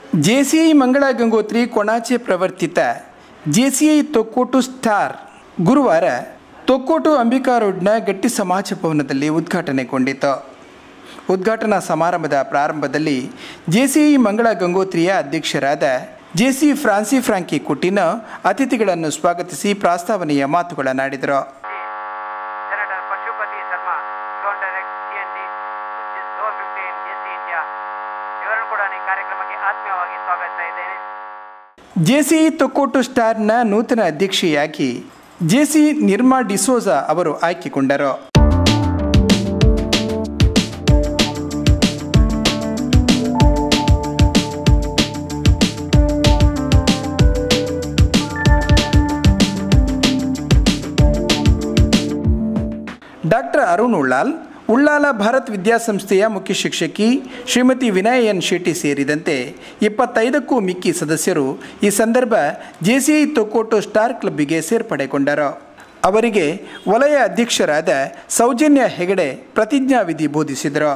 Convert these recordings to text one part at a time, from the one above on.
JCI Mangala Gangotri Konaje ಪ್ರವರ್ತಿತ JCI Thokkottu star ಗುರುವಾರ ತೊಕ್ಕೋಟು ಅಂಬಿಕಾ ರೋಡ್ನ ಗಟ್ಟಿ ಸಮಾಜ ಭವನದಲ್ಲಿ ಉದ್ಘಾಟನೆಗೊಂಡಿತು ಉದ್ಘಾಟನಾ ಸಮಾರಂಭದ ಪ್ರಾರಂಭದಲ್ಲಿ ಜೆಸಿಐ ಮಂಗಳ ಗಂಗೋತ್ರಿಯ ಅಧ್ಯಕ್ಷರಾದ ಜೆಸಿ ಫ್ರಾನ್ಸಿ ಫ್ರಾಂಕಿ ಕುಟ್ಟಿನ ಅತಿಥಿಗಳನ್ನು ಸ್ವಾಗತಿಸಿ ಪ್ರಾಸ್ತಾವನೆಯ ಮಾತುಗಳನ್ನಾಡಿದರು Senator Pashupati Sharma, Zone Direct CND, Zone 15 JC India ಇವರನ್ನು ಕೂಡ ಈ ಕಾರ್ಯಕ್ರಮಕ್ಕೆ ಆತ್ಮೀಯವಾಗಿ ಸ್ವಾಗತಿಸ್ತಾ ಇದ್ದೇನೆ ಜೆಸಿಐ ತೊಕ್ಕೋಟು ಸ್ಟಾರ್ನ ನೂತನ ಅಧ್ಯಕ್ಷೆಯಾಗಿ ಜೆಸಿ ನಿರ್ಮಾ ಡಿಸೋಜಾ ಅವರು ಆಯ್ಕೆಗೊಂಡರು ಡಾಕ್ಟರ್ ಅರುಣ್ ಉಳ್ಳಾಲ್ ಉಳ್ಳಾಲ ಭಾರತ್ ವಿದ್ಯಾಸಂಸ್ಥೆಯ ಮುಖ್ಯ ಶಿಕ್ಷಕಿ ಶ್ರೀಮತಿ ವಿನಯ್ ಎನ್ ಶೆಟ್ಟಿ ಸೇರಿದಂತೆ ಇಪ್ಪತ್ತೈದಕ್ಕೂ ಮಿಕ್ಕಿ ಸದಸ್ಯರು ಈ ಸಂದರ್ಭ ಜೆಸಿಐ ತೊಕ್ಕೋಟು ಸ್ಟಾರ್ ಕ್ಲಬ್ಬಿಗೆ ಸೇರ್ಪಡೆಗೊಂಡರು ಅವರಿಗೆ ವಲಯ ಅಧ್ಯಕ್ಷರಾದ ಸೌಜನ್ಯ ಹೆಗಡೆ ಪ್ರತಿಜ್ಞಾವಿಧಿ ಬೋಧಿಸಿದರು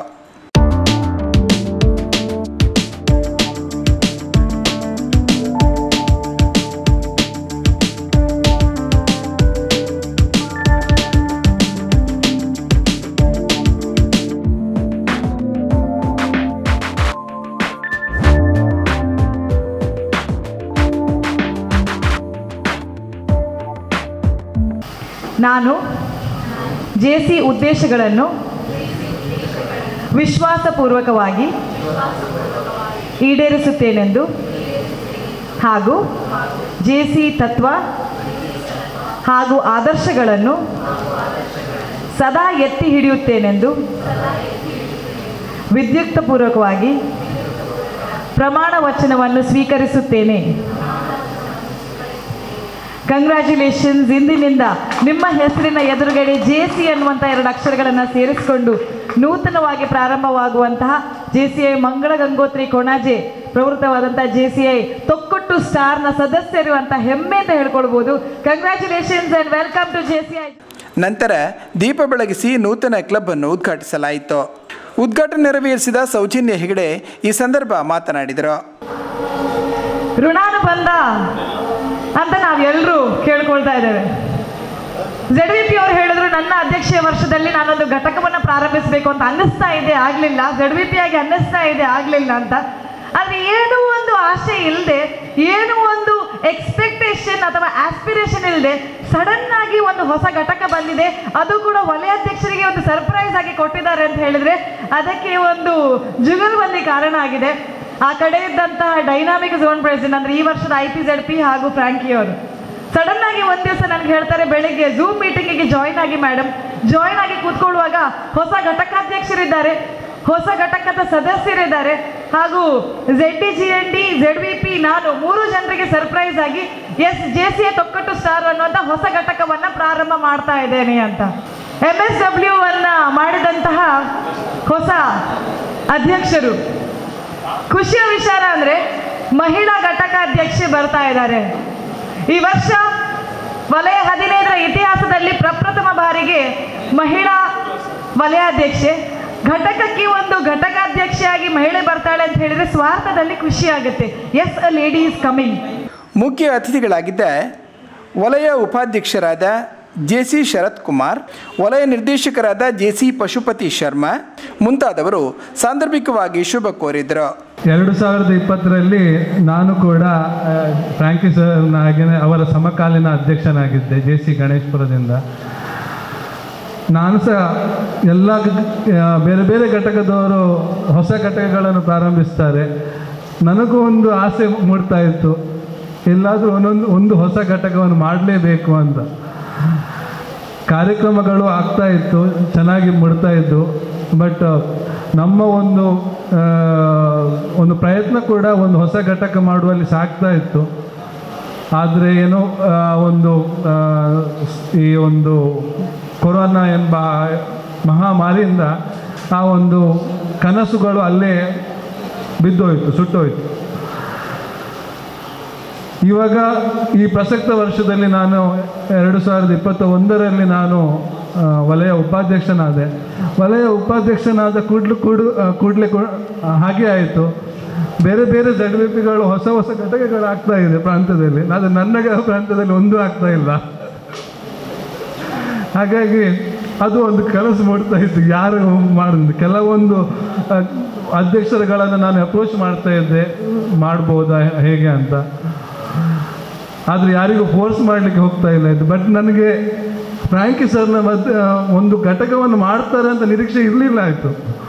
ನಾನು ಜೆ ಸಿ ಉದ್ದೇಶಗಳನ್ನು ವಿಶ್ವಾಸಪೂರ್ವಕವಾಗಿ ಈಡೇರಿಸುತ್ತೇನೆಂದು ಹಾಗೂ ಜೆ ಸಿ ತತ್ವ ಹಾಗೂ ಆದರ್ಶಗಳನ್ನು ಸದಾ ಎತ್ತಿ ಹಿಡಿಯುತ್ತೇನೆಂದು ವಿದ್ಯುಕ್ತಪೂರ್ವಕವಾಗಿ ಪ್ರಮಾಣ ವಚನವನ್ನು ಸ್ವೀಕರಿಸುತ್ತೇನೆ ಕಂಗ್ರ್ಯಾಚುಲೇಷನ್ಸ್ ಇಂದಿನಿಂದ ನಿಮ್ಮ ಹೆಸರಿನ ಎದುರುಗಡೆ ಜೆ ಸಿ ಅನ್ನುವಂಥ ಎರಡು ಅಕ್ಷರಗಳನ್ನು ಸೇರಿಸಿಕೊಂಡು ನೂತನವಾಗಿ ಪ್ರಾರಂಭವಾಗುವಂತಹ J C I Mangala Gangotri Konaje ಪ್ರವೃತ್ತವಾದಂಥ ಜೆ ಸಿ ಐ ತೊಕ್ಕೊಟ್ಟು ಸ್ಟಾರ್ನ ಸದಸ್ಯರು ಅಂತ ಹೆಮ್ಮೆ ಅಂತ ಹೇಳ್ಕೊಳ್ಬೋದು congratulations and welcome to J C I ನಂತರ ದೀಪ ಬೆಳಗಿಸಿ ನೂತನ ಕ್ಲಬ್ ಅನ್ನು ಉದ್ಘಾಟಿಸಲಾಯಿತು ಉದ್ಘಾಟನೆ ನೆರವೇರಿಸಿದ ಸೌಜನ್ಯ ಹೆಗಡೆ ಈ ಸಂದರ್ಭ ಮಾತನಾಡಿದರು ಋಣಾನುಬಂಧ ಅಂತ ನಾವೆಲ್ಲರೂ ಕೇಳ್ಕೊಳ್ತಾ ಇದ್ದೇವೆ ಜೆಡ್ ವಿ ಪಿ ಅವರು ಹೇಳಿದ್ರು ನನ್ನ ಅಧ್ಯಕ್ಷೀಯ ವರ್ಷದಲ್ಲಿ ನಾನೊಂದು ಘಟಕವನ್ನು ಪ್ರಾರಂಭಿಸಬೇಕು ಅಂತ ಅನ್ನಿಸ್ತಾ ಇದೆ ಆಗಲಿಲ್ಲ ಜೆಡ್ ವಿ ಪಿ ಆಗಿ ಅನ್ನಿಸ್ತಾ ಇದೆ ಆಗಲಿಲ್ಲ ಅಂತ ಆದರೆ ಏನೂ ಒಂದು ಆಸೆ ಇಲ್ಲದೆ ಏನೂ ಒಂದು ಎಕ್ಸ್ಪೆಕ್ಟೇಷನ್ ಅಥವಾ ಆಸ್ಪಿರೇಷನ್ ಇಲ್ಲದೆ ಸಡನ್ ಆಗಿ ಒಂದು ಹೊಸ ಘಟಕ ಬಂದಿದೆ ಅದು ಕೂಡ ವಲಯಾಧ್ಯಕ್ಷರಿಗೆ ಒಂದು ಸರ್ಪ್ರೈಸ್ ಆಗಿ ಕೊಟ್ಟಿದ್ದಾರೆ ಅಂತ ಹೇಳಿದ್ರೆ ಅದಕ್ಕೆ ಒಂದು ಜುಗಲ್ಬಂದಿ ಕಾರಣ ಆಗಿದೆ ಆ ಕಡೆ ಇದ್ದಂತಹ ಡೈನಾಮಿಕ್ ಝೋನ್ ಪ್ರೆಸಿಡೆಂಟ್ ಅಂದ್ರೆ ಈ ವರ್ಷದ ಐ ಪಿ ಜೆಡ್ ಪಿ ಹಾಗೂ ಫ್ರಾಂಕಿ ಅವರು ಸಡನ್ ಆಗಿ ಒಂದ್ ದಿವಸ ನನಗೆ ಹೇಳ್ತಾರೆ ಬೆಳಿಗ್ಗೆ ಝೂಮ್ ಮೀಟಿಂಗಿಗೆ ಜಾಯಿನ್ ಆಗಿ ಮೇಡಮ್ ಜಾಯಿನ್ ಆಗಿ ಕೂತ್ಕೊಳ್ಳುವಾಗ ಹೊಸ ಘಟಕಾಧ್ಯಕ್ಷರಿದ್ದಾರೆ ಹೊಸ ಘಟಕದ ಸದಸ್ಯರಿದ್ದಾರೆ ಹಾಗೂ Z D G N D Z V P ನಾನು ಮೂರು ಜನರಿಗೆ ಸರ್ಪ್ರೈಸ್ ಆಗಿ S J C A Thokkottu star ಅನ್ನುವಂಥ ಹೊಸ ಘಟಕವನ್ನ ಪ್ರಾರಂಭ ಮಾಡ್ತಾ ಇದ್ದೇನೆ ಅಂತ ಎಂ ಎಸ್ ಡಬ್ಲ್ಯೂ ಅನ್ನ ಮಾಡಿದಂತಹ ಹೊಸ ಅಧ್ಯಕ್ಷರು ಖುಷಿಯ ವಿಚಾರ ಅಂದ್ರೆ ಮಹಿಳಾ ಘಟಕ ಅಧ್ಯಕ್ಷೆ ಬರ್ತಾ ಇದ್ದಾರೆ ಈ ವರ್ಷ ವಲಯ ಹದಿನೈದರ ಇತಿಹಾಸದಲ್ಲಿ ಪ್ರಪ್ರಥಮ ಬಾರಿಗೆ ಮಹಿಳಾ ವಲಯಾಧ್ಯಕ್ಷೆ ಘಟಕಕ್ಕೆ ಒಂದು ಘಟಕಾಧ್ಯಕ್ಷೆಯಾಗಿ ಮಹಿಳೆ ಬರ್ತಾಳೆ ಅಂತ ಹೇಳಿದ್ರೆ ಸ್ವಾರ್ಥದಲ್ಲಿ ಖುಷಿ ಆಗುತ್ತೆ as a lady is coming ಮುಖ್ಯ ಅತಿಥಿಗಳಾಗಿದ್ದ ವಲಯ ಉಪಾಧ್ಯಕ್ಷರಾದ ಜೆ ಸಿ ಶರತ್ ಕುಮಾರ್ ವಲಯ ನಿರ್ದೇಶಕರಾದ ಜೆ ಸಿ ಪಶುಪತಿ ಶರ್ಮಾ ಮುಂತಾದವರು ಸಾಂದರ್ಭಿಕವಾಗಿ ಶುಭ ಕೋರಿದರು ಎರಡು ಸಾವಿರದ ಇಪ್ಪತ್ತರಲ್ಲಿ ನಾನು ಕೂಡ ಆ, ಫ್ರಾಂಕಿ ಸರ್ನ ಹಾಗೆಯೇ ಅವರ ಸಮಕಾಲೀನ ಅಧ್ಯಕ್ಷನಾಗಿದ್ದೆ ಜೆ ಸಿ ಗಣೇಶ್ಪುರದಿಂದ ನಾನು ಸಹ ಎಲ್ಲ ಗ- ಆ, ಬೇರೆ ಬೇರೆ ಘಟಕದವರು ಹೊಸ ಘಟಕಗಳನ್ನು ಪ್ರಾರಂಭಿಸ್ತಾರೆ ನನಗೂ ಒಂದು ಆಸೆ ಮೂಡ್ತಾ ಇತ್ತು ಎಲ್ಲಾದರೂ ಒಂದೊಂದು ಒಂದು ಹೊಸ ಘಟಕವನ್ನು ಮಾಡಲೇಬೇಕು ಅಂತ ಕಾರ್ಯಕ್ರಮಗಳು ಆಗ್ತಾ ಇತ್ತು ಚೆನ್ನಾಗಿ ಮುಡ್ತಾ ಇದ್ದು ಬಟ್ ನಮ್ಮ ಒಂದು ಆ, ಒಂದು ಪ್ರಯತ್ನ ಕೂಡ ಒಂದು ಹೊಸ ಘಟಕ ಮಾಡುವಲ್ಲಿ ಸಾಗ್ತಾ ಇತ್ತು ಆದರೆ ಏನೋ ಆ, ಒಂದು ಆ, ಈ ಒಂದು ಕೊರೋನಾ ಎಂಬ ಮಹಾಮಾರಿಯಿಂದ ಆ ಒಂದು ಕನಸುಗಳು ಅಲ್ಲೇ ಬಿದ್ದೋಯ್ತು ಸುಟ್ಟೋಯ್ತು ಇವಾಗ ಈ ಪ್ರಸಕ್ತ ವರ್ಷದಲ್ಲಿ ನಾನು ಎರಡು ಸಾವಿರದ ಇಪ್ಪತ್ತ ಒಂದರಲ್ಲಿ ನಾನು ಆ, ವಲಯ ಉಪಾಧ್ಯಕ್ಷನಾದೆ ವಲಯ ಉಪಾಧ್ಯಕ್ಷನಾದ ಕೂಡ್ಲು ಕೂಡು ಆ, ಕೂಡಲೇ ಕೂ- ಆ, ಹಾಗೆ ಆಯಿತು ಬೇರೆ ಬೇರೆ ಜಡ್ ಬಿ ಪಿಗಳು ಹೊಸ ಹೊಸ ಘಟಕಗಳು ಆಗ್ತಾ ಇದೆ ಪ್ರಾಂತ್ಯದಲ್ಲಿ ಅದು ನನ್ನ ಪ್ರಾಂತ್ಯದಲ್ಲಿ ಒಂದೂ ಆಗ್ತಾ ಇಲ್ಲ ಹಾಗಾಗಿ ಅದು ಒಂದು ಕನಸು ಮೂಡ್ತಾ ಇತ್ತು ಯಾರು ಮಾಡಿದ್ರು ಕೆಲವೊಂದು ಆ, ಅಧ್ಯಕ್ಷರುಗಳನ್ನು ನಾನು ಅಪ್ರೋಚ್ ಮಾಡ್ತಾ ಇದ್ದೆ ಮಾಡ್ಬೋದಾ ಹೇಗೆ ಅಂತ ಆದರೆ ಯಾರಿಗೂ ಫೋರ್ಸ್ ಮಾಡಲಿಕ್ಕೆ ಹೋಗ್ತಾ ಇಲ್ಲ ಇದು ಬಟ್ ನನಗೆ ಫ್ರಾಂಕಿ ಸರ್ನ ಮಧ್ಯ ಒಂದು ಘಟಕವನ್ನು ಮಾಡ್ತಾರೆ ಅಂತ ನಿರೀಕ್ಷೆ ಇರಲಿಲ್ಲ ಆಯಿತು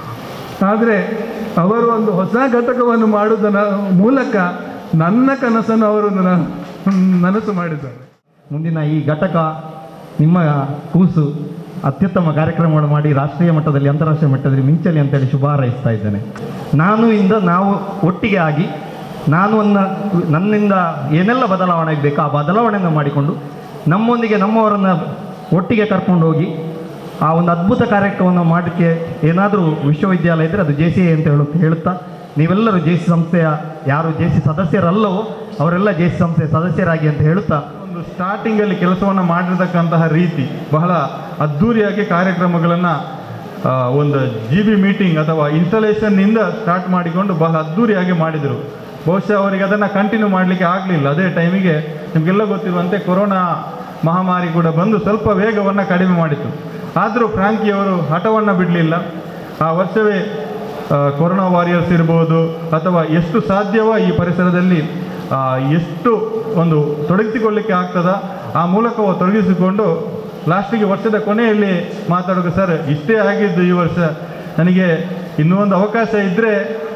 ಆದರೆ ಅವರು ಒಂದು ಹೊಸ ಘಟಕವನ್ನು ಮಾಡುವುದರ ಮೂಲಕ ನನ್ನ ಕನಸನ್ನು ಅವರು ನ- ನನಸು ಮಾಡಿದ್ದಾರೆ ಮುಂದಿನ ಈ ಘಟಕ ನಿಮ್ಮ ಕೂಸು ಅತ್ಯುತ್ತಮ ಕಾರ್ಯಕ್ರಮವನ್ನು ಮಾಡಿ ರಾಷ್ಟ್ರೀಯ ಮಟ್ಟದಲ್ಲಿ ಅಂತಾರಾಷ್ಟ್ರೀಯ ಮಟ್ಟದಲ್ಲಿ ಮಿಂಚಲಿ ಅಂತೇಳಿ ಶುಭ ಹಾರೈಸ್ತಾ ಇದ್ದೇನೆ ನಾನು ಇಂದ ನಾವು ಒಟ್ಟಿಗೆ ಆಗಿ ನಾನು ಒಂದು ನನ್ನಿಂದ ಏನೆಲ್ಲ ಬದಲಾವಣೆ ಆಗಬೇಕು ಆ ಬದಲಾವಣೆಯನ್ನು ಮಾಡಿಕೊಂಡು ನಮ್ಮೊಂದಿಗೆ ನಮ್ಮವರನ್ನು ಒಟ್ಟಿಗೆ ಕರ್ಕೊಂಡು ಹೋಗಿ ಆ ಒಂದು ಅದ್ಭುತ ಕಾರ್ಯಕ್ರಮವನ್ನು ಮಾಡಲಿಕ್ಕೆ ಏನಾದರೂ ವಿಶ್ವವಿದ್ಯಾಲಯ ಇದ್ದರೆ ಅದು ಜೆ ಸಿ ಎ ಅಂತ ಹೇಳು ಹೇಳುತ್ತಾ ನೀವೆಲ್ಲರೂ ಜೆ ಸಿ ಸಂಸ್ಥೆಯ ಯಾರು ಜೆ ಸಿ ಸದಸ್ಯರಲ್ಲವೋ ಅವರೆಲ್ಲ ಜೆ ಸಿ ಸಂಸ್ಥೆಯ ಸದಸ್ಯರಾಗಿ ಅಂತ ಹೇಳುತ್ತಾ ಒಂದು ಸ್ಟಾರ್ಟಿಂಗಲ್ಲಿ ಕೆಲಸವನ್ನು ಮಾಡಿರ್ತಕ್ಕಂತಹ ರೀತಿ ಬಹಳ ಅದ್ಧೂರಿಯಾಗಿ ಕಾರ್ಯಕ್ರಮಗಳನ್ನು ಒಂದು ಜಿ ಬಿ ಮೀಟಿಂಗ್ ಅಥವಾ ಇನ್ಸ್ಟಾಲೇಷನ್ನಿಂದ ಸ್ಟಾರ್ಟ್ ಮಾಡಿಕೊಂಡು ಬಹಳ ಅದ್ಧೂರಿಯಾಗಿ ಮಾಡಿದರು ಬಹುಶಃ ಅವರಿಗೆ ಅದನ್ನು ಕಂಟಿನ್ಯೂ ಮಾಡಲಿಕ್ಕೆ ಆಗಲಿಲ್ಲ ಅದೇ ಟೈಮಿಗೆ ನಿಮಗೆಲ್ಲ ಗೊತ್ತಿರುವಂತೆ ಕೊರೋನಾ ಮಹಾಮಾರಿ ಕೂಡ ಬಂದು ಸ್ವಲ್ಪ ವೇಗವನ್ನು ಕಡಿಮೆ ಮಾಡಿತು ಆದರೂ ಫ್ರಾಂಕಿಯವರು ಹಠವನ್ನು ಬಿಡಲಿಲ್ಲ ಆ ವರ್ಷವೇ ಆ, ಕೊರೋನಾ ವಾರಿಯರ್ಸ್ ಇರ್ಬೋದು ಅಥವಾ ಎಷ್ಟು ಸಾಧ್ಯವೋ ಈ ಪರಿಸರದಲ್ಲಿ ಆ, ಎಷ್ಟು ಒಂದು ತೊಡಗಿಸಿಕೊಳ್ಳಿಕ್ಕೆ ಆಗ್ತದ ಆ ಮೂಲಕ ಅವು ತೊಡಗಿಸಿಕೊಂಡು ಲಾಸ್ಟಿಗೆ ವರ್ಷದ ಕೊನೆಯಲ್ಲಿ ಮಾತಾಡೋದು ಸರ್ ಇಷ್ಟೇ ಆಗಿದ್ದು ಈ ವರ್ಷ ನನಗೆ ಇನ್ನೂ ಒಂದು ಅವಕಾಶ ಇದ್ದರೆ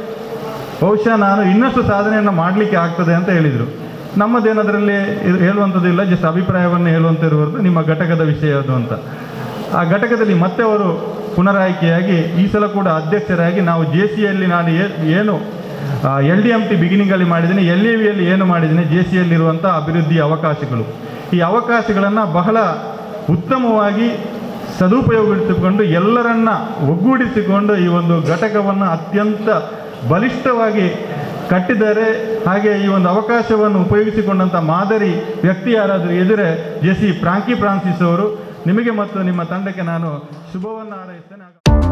ಬಹುಶಃ ನಾನು ಇನ್ನಷ್ಟು ಸಾಧನೆಯನ್ನು ಮಾಡಲಿಕ್ಕೆ ಆಗ್ತದೆ ಅಂತ ಹೇಳಿದರು ನಮ್ಮದೇನದರಲ್ಲಿ ಇರ್- ಹೇಳುವಂಥದ್ದು ಇಲ್ಲ ಜಸ್ಟ್ ಅಭಿಪ್ರಾಯವನ್ನು ಹೇಳುವಂತ ಇರುವುದು ನಿಮ್ಮ ಘಟಕದ ವಿಷಯ ಅದು ಅಂತ ಆ ಘಟಕದಲ್ಲಿ ಮತ್ತೆ ಅವರು ಪುನರಾಯ್ಕೆಯಾಗಿ ಈ ಸಲ ಕೂಡ ಅಧ್ಯಕ್ಷರಾಗಿ ನಾವು ಜೆ ಸಿಯಲ್ಲಿ ನಾನು ಏ- ಏನು ಎಲ್ ಡಿ ಎಮ್ ಟಿ ಬಿಗಿನಿಂಗಲ್ಲಿ ಮಾಡಿದ್ದೀನಿ ಎಲ್ ಎ ವಿಯಲ್ಲಿ ಏನು ಮಾಡಿದ್ದೀನಿ ಜೆ ಸಿಯಲ್ಲಿರುವಂಥ ಅಭಿವೃದ್ಧಿ ಅವಕಾಶಗಳು ಈ ಅವಕಾಶಗಳನ್ನು ಬಹಳ ಉತ್ತಮವಾಗಿ ಸದುಪಯೋಗಪಡಿಸಿಕೊಂಡು ಎಲ್ಲರನ್ನ ಒಗ್ಗೂಡಿಸಿಕೊಂಡು ಈ ಒಂದು ಘಟಕವನ್ನು ಅತ್ಯಂತ ಬಲಿಷ್ಠವಾಗಿ ಕಟ್ಟಿದ್ದಾರೆ ಹಾಗೆ ಈ ಒಂದು ಅವಕಾಶವನ್ನು ಉಪಯೋಗಿಸಿಕೊಂಡಂಥ ಮಾದರಿ ವ್ಯಕ್ತಿ ಯಾರಾದರೂ ಎದುರೆ ಜೆ ಸಿ ಫ್ರಾಂಕಿ ಫ್ರಾನ್ಸಿಸ್ ಅವರು ನಿಮಗೆ ಮತ್ತು ನಿಮ್ಮ ತಂಡಕ್ಕೆ ನಾನು ಶುಭವನ್ನು ಹಾರೈಸ್ತೇನೆ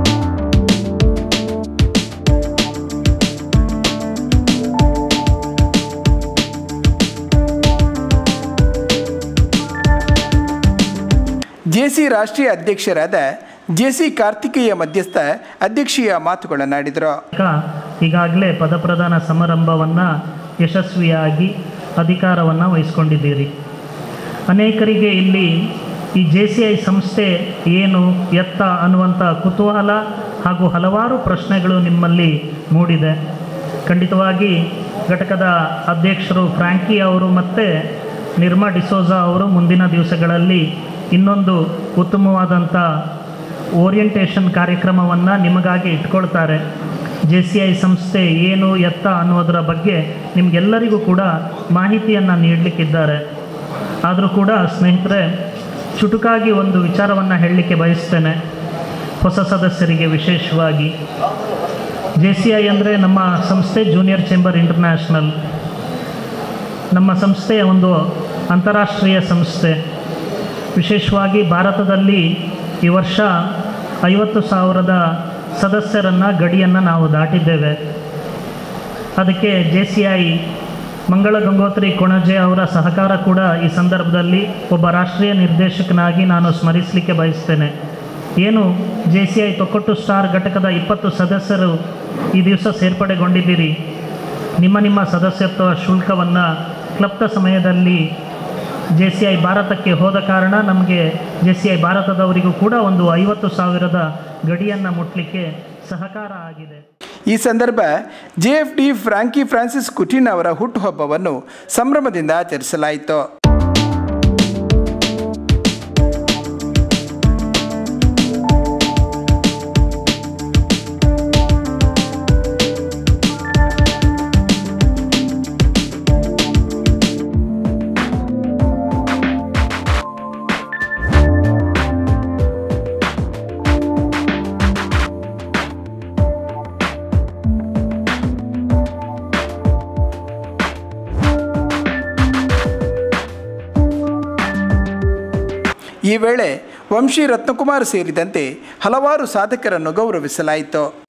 ಜೆಸಿ ರಾಷ್ಟ್ರೀಯ ಅಧ್ಯಕ್ಷರಾದ ಜೆಸಿ ಕಾರ್ತಿಕೇಯ ಮಧ್ಯಸ್ಥ ಅಧ್ಯಕ್ಷೀಯ ಮಾತುಗಳನ್ನಾಡಿದರು ಈಗಾಗಲೇ ಪದಪ್ರದಾನ ಸಮಾರಂಭವನ್ನು ಯಶಸ್ವಿಯಾಗಿ ಅಧಿಕಾರವನ್ನು ವಹಿಸ್ಕೊಂಡಿದ್ದೀರಿ ಅನೇಕರಿಗೆ ಇಲ್ಲಿ ಈ ಜೆ ಸಿ ಐ ಸಂಸ್ಥೆ ಏನು ಎತ್ತ ಅನ್ನುವಂಥ ಕುತೂಹಲ ಹಾಗೂ ಹಲವಾರು ಪ್ರಶ್ನೆಗಳು ನಿಮ್ಮಲ್ಲಿ ಮೂಡಿದೆ ಖಂಡಿತವಾಗಿ ಘಟಕದ ಅಧ್ಯಕ್ಷರು ಫ್ರಾಂಕಿ ಅವರು ಮತ್ತು ನಿರ್ಮಾ ಡಿಸೋಜಾ ಅವರು ಮುಂದಿನ ದಿವಸಗಳಲ್ಲಿ ಇನ್ನೊಂದು ಉತ್ತಮವಾದಂಥ ಓರಿಯಂಟೇಷನ್ ಕಾರ್ಯಕ್ರಮವನ್ನು ನಿಮಗಾಗಿ ಇಟ್ಕೊಳ್ತಾರೆ ಜೆ ಸಿ ಐ ಸಂಸ್ಥೆ ಏನು ಎತ್ತ ಅನ್ನೋದರ ಬಗ್ಗೆ ನಿಮಗೆಲ್ಲರಿಗೂ ಕೂಡ ಮಾಹಿತಿಯನ್ನು ನೀಡಲಿಕ್ಕಿದ್ದಾರೆ ಆದರೂ ಕೂಡ ಸ್ನೇಹಿತರೆ ಚುಟುಕಾಗಿ ಒಂದು ವಿಚಾರವನ್ನು ಹೇಳಲಿಕ್ಕೆ ಬಯಸ್ತೇನೆ ಹೊಸ ಸದಸ್ಯರಿಗೆ ವಿಶೇಷವಾಗಿ ಜೆ ಸಿ ಐ ಅಂದರೆ ನಮ್ಮ ಸಂಸ್ಥೆ ಜೂನಿಯರ್ ಚೇಂಬರ್ ಇಂಟರ್ನ್ಯಾಷನಲ್ ನಮ್ಮ ಸಂಸ್ಥೆಯ ಒಂದು ಅಂತಾರಾಷ್ಟ್ರೀಯ ಸಂಸ್ಥೆ ವಿಶೇಷವಾಗಿ ಭಾರತದಲ್ಲಿ ಈ ವರ್ಷ ಐವತ್ತು ಸಾವಿರದ ಸದಸ್ಯರನ್ನು ಗಡಿಯನ್ನು ನಾವು ದಾಟಿದ್ದೇವೆ ಅದಕ್ಕೆ J C I Mangala Gangotri ಕೊಣಜೆ ಅವರ ಸಹಕಾರ ಕೂಡ ಈ ಸಂದರ್ಭದಲ್ಲಿ ಒಬ್ಬ ರಾಷ್ಟ್ರೀಯ ನಿರ್ದೇಶಕನಾಗಿ ನಾನು ಸ್ಮರಿಸಲಿಕ್ಕೆ ಬಯಸ್ತೇನೆ ಏನು J C I Thokkottu star ಘಟಕದ ಇಪ್ಪತ್ತು ಸದಸ್ಯರು ಈ ದಿವಸ ಸೇರ್ಪಡೆಗೊಂಡಿದ್ದೀರಿ ನಿಮ್ಮ ನಿಮ್ಮ ಸದಸ್ಯತ್ವ ಶುಲ್ಕವನ್ನು ಕ್ಲಪ್ತ ಸಮಯದಲ್ಲಿ ಜೆ ಸಿ ಐ ಭಾರತಕ್ಕೆ ಹೋದ ಕಾರಣ ನಮಗೆ ಜೆ ಸಿ ಐ ಭಾರತದವರಿಗೂ ಕೂಡ ಒಂದು ಐವತ್ತು ಸಾವಿರದ ಗಡಿಯನ್ನು ಮುಟ್ಟಲಿಕ್ಕೆ ಸಹಕಾರ ಆಗಿದೆ ಈ ಸಂದರ್ಭ ಜೆಎಫ್ಡಿ ಫ್ರಾಂಕಿ ಫ್ರಾನ್ಸಿಸ್ ಕುಟಿನ್ ಅವರ ಹುಟ್ಟುಹಬ್ಬವನ್ನು ಸಂಭ್ರಮದಿಂದ ಆಚರಿಸಲಾಯಿತು ಈ ವೇಳೆ ವಂಶಿ ರತ್ನಕುಮಾರ್ ಸೇರಿದಂತೆ ಹಲವಾರು ಸಾಧಕರನ್ನು ಗೌರವಿಸಲಾಯಿತು